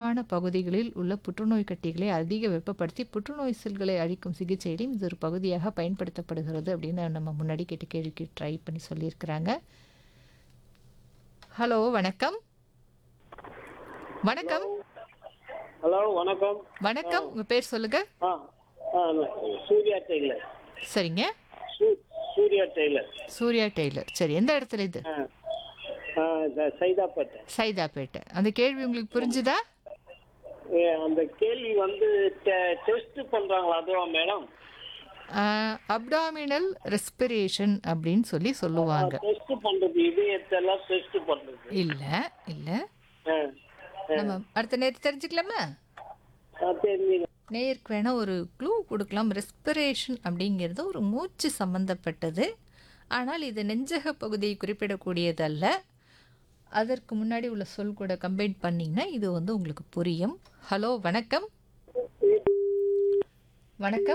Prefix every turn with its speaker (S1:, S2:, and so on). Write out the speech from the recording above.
S1: வெப்பமான பகுதிகளில் உள்ள புற்றுநோய் கட்டிகளை அதிக வெப்பப்படுத்தி புற்றுநோய் செல்களை அழிக்கும் சிகிச்சையிலும் இது ஒரு பகுதியாக பயன்படுத்தப்படுகிறது அப்படின்னு நம்ம முன்னாடி கேட்ட கேள்விக்கு ட்ரை பண்ணி சொல்லியிருக்கிறாங்க ஹலோ வணக்கம் வணக்கம்
S2: ஹலோ வணக்கம்
S1: வணக்கம் உங்க பேர் சொல்லுங்க
S2: ஆ ஆ சூர்யா டெய்லர்
S1: சரிங்க
S2: சூ- சூர்யா டெய்லர்
S1: சூர்யா டெய்லர் சரி எந்த இடத்துல இது
S2: ஆ ஆ இந்த சைதாப்பேட்டை
S1: சைதாப்பேட்டை அந்த கேள்வி உங்களுக்கு புரிஞ்சுதா
S2: ஏ, அந்த கேள்வி வந்து டெஸ்ட் பண்றாங்களா அதுவா மேடம்
S1: அப்டாமினல் ரெஸ்பிரேஷன் அப்படின்னு சொல்லி சொல்லுவாங்க
S2: டெஸ்ட் பண்றது இதயத்தெல்லாம் டெஸ்ட் பண்றது
S1: இல்ல இல்ல
S2: ஆ
S1: நம்ம அடுத்த நேரத்து தெரிஞ்சுக்கலாமா
S2: ஆ, தெரிஞ்சுங்க
S1: நேருக்கு வேணா ஒரு க்ளூ கொடுக்கலாம் ரெஸ்பிரேஷன் அப்படிங்கிறது ஒரு மூச்சு சம்பந்தப்பட்டது ஆனால் இது நெஞ்சக பகுதியை குறிப்பிடக்கூடியதல்ல அதற்கு முன்னாடி உள்ள சொல் கூட கம்பைன் பண்ணிங்கன்னா இது வந்து உங்களுக்கு புரியும் ஹலோ வணக்கம் வணக்கம்